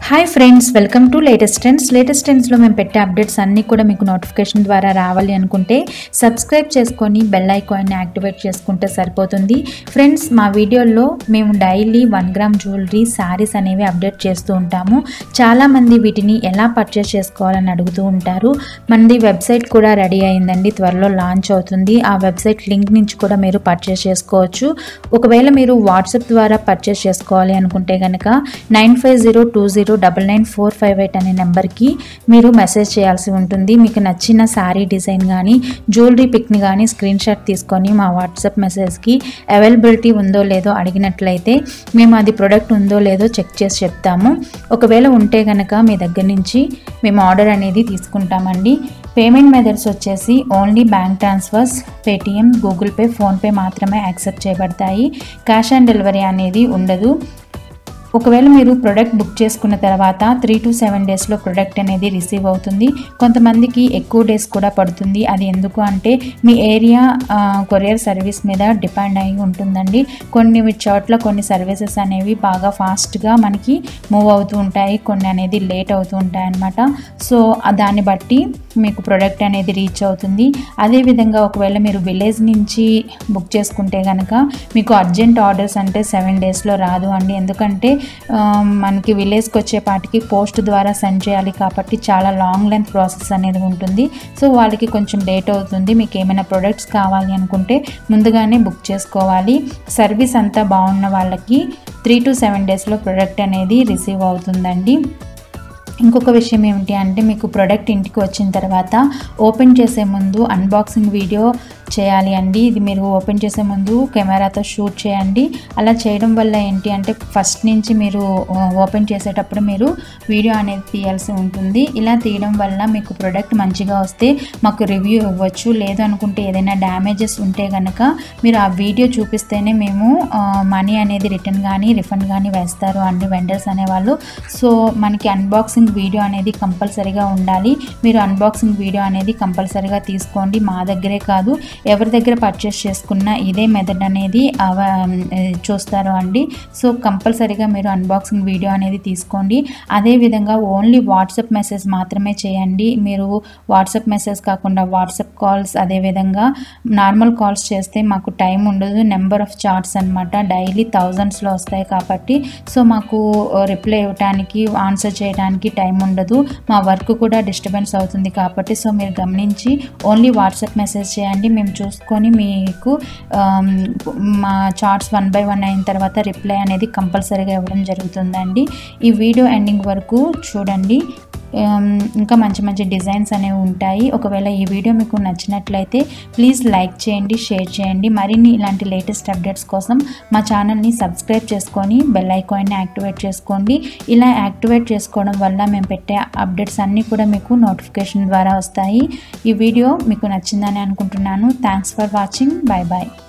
hi friends welcome to latest trends latest ట్రెండ్స్లో మేము పెట్టే అప్డేట్స్ అన్నీ కూడా మీకు నోటిఫికేషన్ ద్వారా రావాలి అనుకుంటే సబ్స్క్రైబ్ చేసుకొని బెల్ ఐకాన్ని యాక్టివేట్ చేసుకుంటే సరిపోతుంది ఫ్రెండ్స్ మా వీడియోల్లో మేము daily one gram jewellery saris అనేవి అప్డేట్ చేస్తూ ఉంటాము చాలామంది వీటిని ఎలా పర్చేస్ చేసుకోవాలని అడుగుతూ ఉంటారు మనది వెబ్సైట్ కూడా రెడీ అయిందండి త్వరలో లాంచ్ అవుతుంది ఆ వెబ్సైట్ లింక్ నుంచి కూడా మీరు పర్చేస్ చేసుకోవచ్చు ఒకవేళ మీరు వాట్సాప్ ద్వారా పర్చేస్ చేసుకోవాలి అనుకుంటే కనుక nine five zero two zero double nine four five eight అనే నెంబర్కి మీరు మెసేజ్ చేయాల్సి ఉంటుంది మీకు నచ్చిన శారీ డిజైన్ కానీ జ్యువెలరీ పిక్ని కానీ స్క్రీన్ షాట్ తీసుకొని మా వాట్సాప్ మెసేజ్కి అవైలబిలిటీ ఉందో లేదో అడిగినట్లయితే మేము అది ప్రొడక్ట్ ఉందో లేదో చెక్ చేసి చెప్తాము ఒకవేళ ఉంటే కనుక మీ దగ్గర నుంచి మేము ఆర్డర్ అనేది తీసుకుంటామండి పేమెంట్ మెథడ్స్ వచ్చేసి only bank transfers Paytm Google pay PhonePe మాత్రమే యాక్సెప్ట్ చేయబడతాయి క్యాష్ ఆన్ డెలివరీ అనేది ఉండదు ఒకవేళ మీరు ప్రొడక్ట్ బుక్ చేసుకున్న తర్వాత త్రీ టు సెవెన్ డేస్లో ప్రొడక్ట్ అనేది రిసీవ్ అవుతుంది కొంతమందికి ఎక్కువ డేస్ కూడా పడుతుంది అది ఎందుకు అంటే మీ ఏరియా కొరియర్ సర్వీస్ మీద డిపెండ్ అయి ఉంటుందండి కొన్ని చోట్ల కొన్ని సర్వీసెస్ అనేవి బాగా ఫాస్ట్గా మనకి మూవ్ అవుతూ ఉంటాయి కొన్ని అనేది లేట్ అవుతూ ఉంటాయి అన్నమాట సో ఆ దాన్ని బట్టి మీకు ప్రొడక్ట్ అనేది రీచ్ అవుతుంది అదేవిధంగా ఒకవేళ మీరు విలేజ్ నుంచి బుక్ చేసుకుంటే కనుక మీకు అర్జెంట్ ఆర్డర్స్ అంటే సెవెన్ డేస్లో రాదు అండి ఎందుకంటే ఆ, మనకి విలేజ్కి వచ్చేపాటికి పోస్ట్ ద్వారా సెండ్ చేయాలి కాబట్టి చాలా లాంగ్ లెంత్ ప్రాసెస్ అనేది ఉంటుంది సో వాళ్ళకి కొంచెం లేట్ అవుతుంది మీకు ఏమైనా ప్రొడక్ట్స్ కావాలి అనుకుంటే ముందుగానే బుక్ చేసుకోవాలి సర్వీస్ అంతా బాగున్న వాళ్ళకి త్రీ టు సెవెన్ డేస్లో ప్రొడక్ట్ అనేది రిసీవ్ అవుతుందండి ఇంకొక విషయం ఏమిటి అంటే మీకు ప్రోడక్ట్ ఇంటికి వచ్చిన తర్వాత ఓపెన్ చేసే ముందు అన్బాక్సింగ్ వీడియో చేయాలి అండి ఇది మీరు ఓపెన్ చేసే ముందు కెమెరాతో షూట్ చేయండి అలా చేయడం వల్ల ఏంటి అంటే ఫస్ట్ నుంచి మీరు ఓపెన్ చేసేటప్పుడు మీరు వీడియో అనేది తీయాల్సి ఉంటుంది ఇలా తీయడం వల్ల మీకు ప్రోడక్ట్ మంచిగా వస్తే మాకు రివ్యూ ఇవ్వచ్చు లేదు అనుకుంటే ఏదైనా డ్యామేజెస్ ఉంటే కనుక మీరు ఆ వీడియో చూపిస్తేనే మేము మనీ అనేది రిటర్న్ కానీ రిఫండ్ కానీ వేస్తారు అండి వెండర్స్ అనేవాళ్ళు సో మనకి అన్బాక్సింగ్ వీడియో అనేది కంపల్సరీగా ఉండాలి మీరు అన్బాక్సింగ్ వీడియో అనేది కంపల్సరీగా తీసుకోండి మా దగ్గరే కాదు ఎవరి దగ్గర పర్చేస్ చేసుకున్నా ఇదే మెథడ్ అనేది అవ చూస్తారు అండి సో కంపల్సరీగా మీరు అన్బాక్సింగ్ వీడియో అనేది తీసుకోండి అదేవిధంగా ఓన్లీ వాట్సాప్ మెసేజ్ మాత్రమే చేయండి మీరు వాట్సాప్ మెసేజ్ కాకుండా వాట్సాప్ కాల్స్ అదేవిధంగా నార్మల్ కాల్స్ చేస్తే మాకు టైం ఉండదు నెంబర్ ఆఫ్ చార్ట్స్ అనమాట డైలీ థౌజండ్స్లో వస్తాయి కాబట్టి సో మాకు రిప్లై ఇవ్వడానికి ఆన్సర్ చేయడానికి టైం ఉండదు మా వర్క్ కూడా డిస్టర్బెన్స్ అవుతుంది కాబట్టి సో మీరు గమనించి ఓన్లీ వాట్సాప్ మెసేజ్ చేయండి మేము చూసుకొని మీకు ఆమ్, మా చార్ట్స్ వన్ బై వన్ అయిన తర్వాత రిప్లై అనేది కంపల్సరీగా ఇవ్వడం జరుగుతుందండి ఈ వీడియో ఎండింగ్ వరకు చూడండి ఆమ్, ఇంకా మంచి మంచి డిజైన్స్ అనేవి ఉంటాయి ఒకవేళ ఈ వీడియో మీకు నచ్చినట్లయితే ప్లీజ్ లైక్ చేయండి షేర్ చేయండి మరిన్ని ఇలాంటి లేటెస్ట్ అప్డేట్స్ కోసం మా ఛానల్ని సబ్స్క్రైబ్ చేసుకొని బెల్ ఐకాన్ని యాక్టివేట్ చేసుకోండి ఇలా యాక్టివేట్ చేసుకోవడం వల్ల మేము పెట్టే అప్డేట్స్ అన్నీ కూడా మీకు నోటిఫికేషన్ ద్వారా వస్తాయి ఈ వీడియో మీకు నచ్చిందని అనుకుంటున్నాను thanks for watching bye bye